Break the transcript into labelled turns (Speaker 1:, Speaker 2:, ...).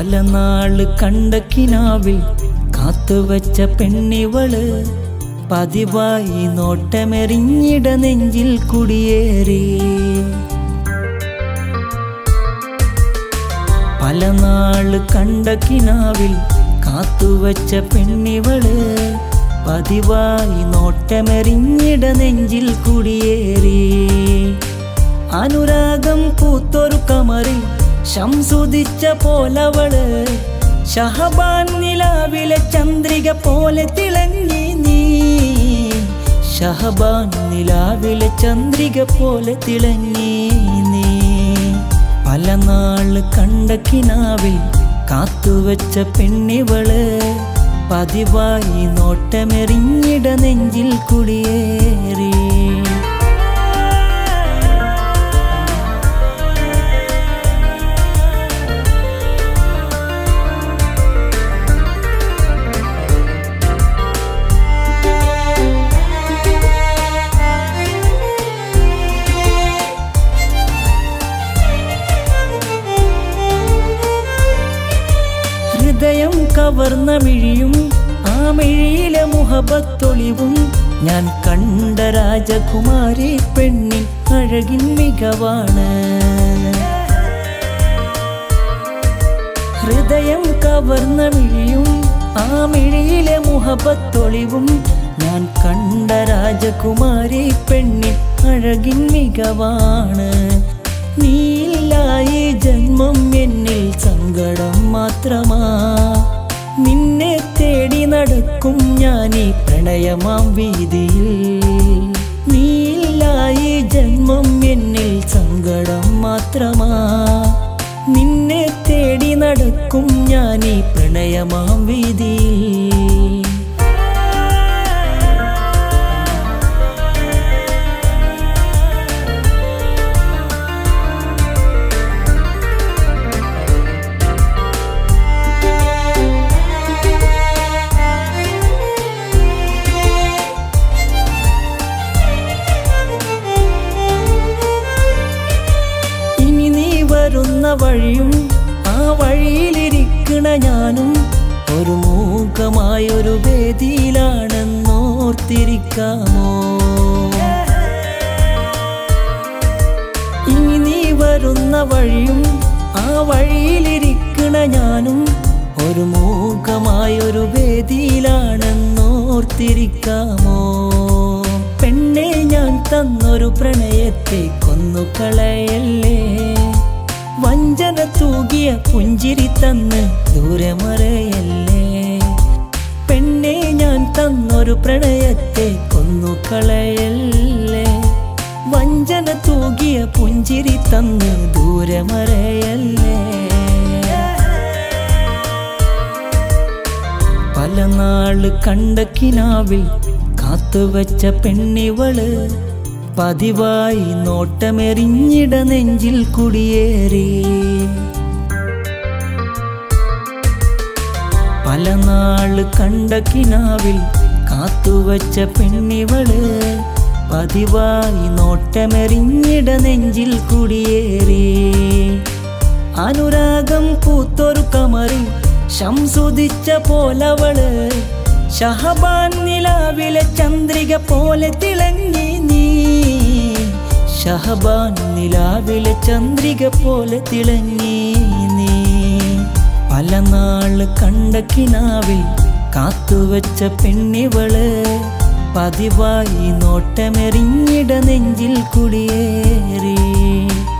Speaker 1: പല നാള് കണ്ട കിനാവിൽ കാത്തുവച്ച പെണ്ണിവള് പതിവായി നോട്ടമെറിഞ്ഞിട നെഞ്ചിൽ കുടിയേറി പല നാള് കണ്ട കിനാവിൽ കാത്തുവച്ച പെണ്ണിവള് പതിവായി നോട്ടമെറിഞ്ഞിട നെഞ്ചിൽ കുടിയേറി അനുരാഗം പൂത്തൊരു കമറിൽ ശംസുദിച്ച പോലവള് ഷഹബാൻ നിലാവിലെ ചന്ദ്രിക പോലെ തിളങ്ങി നീ ഷഹബാൻ നിലാവിലെ ചന്ദ്രിക പോലെ തിളങ്ങി നീ പല നാള് കണ്ട കിനാവിൽ കാത്തുവച്ച പെണ്ണിവള് പതിവായി നോട്ടമെറിഞ്ഞിട നെഞ്ചിൽ കുടിയേറി ഹൃദയം കവർന്ന മിഴിയും ആ മിഴിയിലെ മുഹബത്തൊളിവും ഞാൻ കണ്ട രാജകുമാരി പെണ്ണിൻ അഴകിൻ മികവാണ് ഹൃദയം കവർന്ന മിഴിയും ആ മിഴിയിലെ മുഹബത്തൊളിവും ഞാൻ കണ്ട രാജകുമാരി പെണ്ണിൻ അഴകിൻ മികവാണ് നീലായി ജന്മം എന്നിൽ സങ്കടം മാത്രമാ നിന്നെ തേടി നടക്കും ഞാൻ ഈ പ്രണയമാം വീതിയിൽ നീലായി ജന്മം എന്നിൽ സങ്കടം മാത്രമാ നിന്നെ തേടി നടക്കും ഞാൻ ഈ പ്രണയമാം വീതിയിൽ ഇനി നീ വരുന്ന വഴിയും ആ വഴിയിലിരിക്കണ ഞാനും ഒരു മൂകമായൊരു വേദിയിലാണെന്നോർത്തിരിക്കാമോ ഇനി നീ വരുന്ന വഴിയും ആ വഴിയിലിരിക്കണ ഞാനും ഒരു മൂകമായൊരു വേദിയിലാണെന്നോർത്തിരിക്കാമോ പെണ്ണെ ഞാൻ തന്നൊരു പ്രണയത്തെ കൊന്നുകളയല്ലേ വഞ്ചന തൂകിയ പുഞ്ചിരി തന്ന് ദൂരെ മറയല്ലേ പെണ്ണെ ഞാൻ തന്നൊരു പ്രണയത്തെ കൊന്നുകളയല്ലേ വഞ്ചന തൂകിയ പുഞ്ചിരി തന്ന് ദൂരെ മറയല്ലേ പല നാള് കണ്ട കിനാവിൽ കാത്തുവച്ച പെണ്ണിവള് പതിവായി നോട്ടമെറിഞ്ഞിട നെഞ്ചിൽ കുടിയേറി പല നാള് കണ്ട കിനാവിൽ കാത്തുവച്ച പെണ്ണിവള് പതിവായി നോട്ടമെറിഞ്ഞിട നെഞ്ചിൽ കുടിയേറി അനുരാഗം പൂത്തൊരു കമറിൽ ശംസുദിച്ച പോലവള് ഷഹബാൻ നിലാവിലെ ചന്ദ്രിക പോലെ തിളങ്ങി നീ ഷഹബാൻ നിലാവിലെ ചന്ദ്രിക പോലെ തിളങ്ങി നീ പല നാള് കണ്ട കിനാവിൽ കാത്തുവച്ച പെണ്ണിവള് പതിവായി നോട്ടമെറിഞ്ഞിട നെഞ്ചിൽ കുടിയേറി